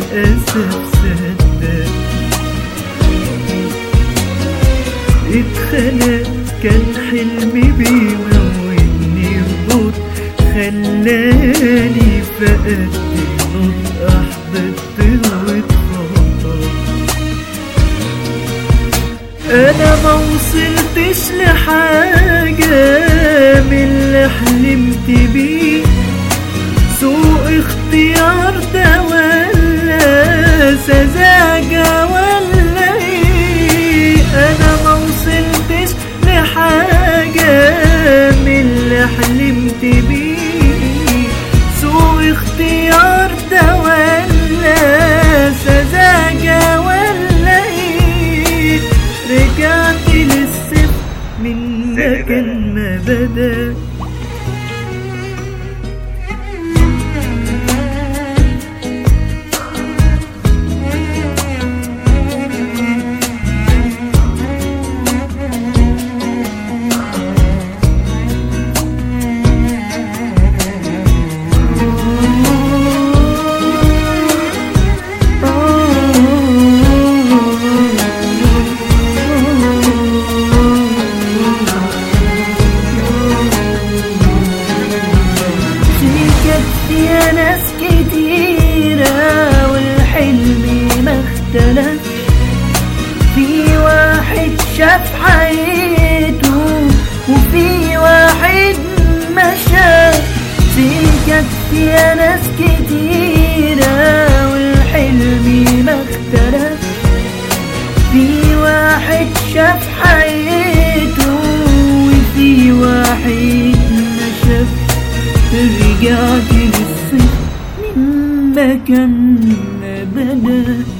للأسف صدق اتخلق كان حلمي بيموتني بموت خلاني فقدت النطق أحببت واتفضل انا ما وصلتش لحاجة من اللي حلمت بيه سوء اختيار ده ولا سذاجة ولا ايه انا ما وصلتش لحاجة من اللي حلمت بيه سوء اختيار ده ولا سذاجة ولا ايه رجعت للصفر من مكان ما بدأ في يا ناس كتيرة والحلم ما اختلف في واحد شاف حياته وفي واحد ما شاف سكت يا ناس كتيرة والحلم ما اختلف في واحد شاف حياته وفي واحد ما شاف رجعت للصفر من مكان ما بدأ